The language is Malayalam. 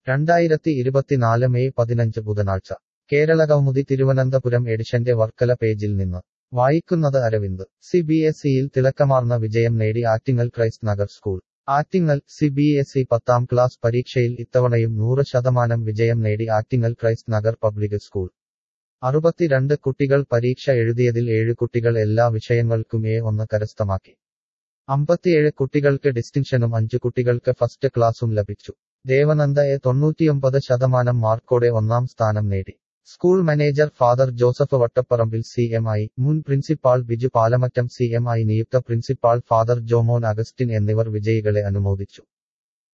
രണ്ടായിരത്തി ഇരുപത്തിനാല് മെയ് പതിനഞ്ച് ബുധനാഴ്ച കേരള കൗമുദി തിരുവനന്തപുരം എഡിഷന്റെ വർക്കല പേജിൽ നിന്ന് വായിക്കുന്നത് അരവിന്ദ് സി ബി എസ് ഇയിൽ തിളക്കമാർന്ന വിജയം നേടി Attingal Christ Nagar school Attingal C B S E പത്താം ക്ലാസ് പരീക്ഷയിൽ ഇത്തവണയും നൂറ് ശതമാനം വിജയം നേടി Attingal Christ Nagar public school അറുപത്തിരണ്ട് കുട്ടികൾ പരീക്ഷ എഴുതിയതിൽ ഏഴ് കുട്ടികൾ എല്ലാ വിഷയങ്ങൾക്കും എ ഒന്ന് കരസ്ഥമാക്കി അമ്പത്തിയേഴ് കുട്ടികൾക്ക് ഡിസ്റ്റിങ്ഷനും അഞ്ചു കുട്ടികൾക്ക് ഫസ്റ്റ് ക്ലാസും ലഭിച്ചു ദേവനന്ദ എ തൊണ്ണൂറ്റിയൊമ്പത് ശതമാനം മാർക്കോടെ ഒന്നാം സ്ഥാനം നേടി school manager father Joseph Vattaparambil C M I മുൻ principal Biju Palamattam C M I നിയുക്ത പ്രിൻസിപ്പാൾ ഫാദർ ജോമോൻ അഗസ്റ്റിൻ എന്നിവർ വിജയികളെ അനുമോദിച്ചു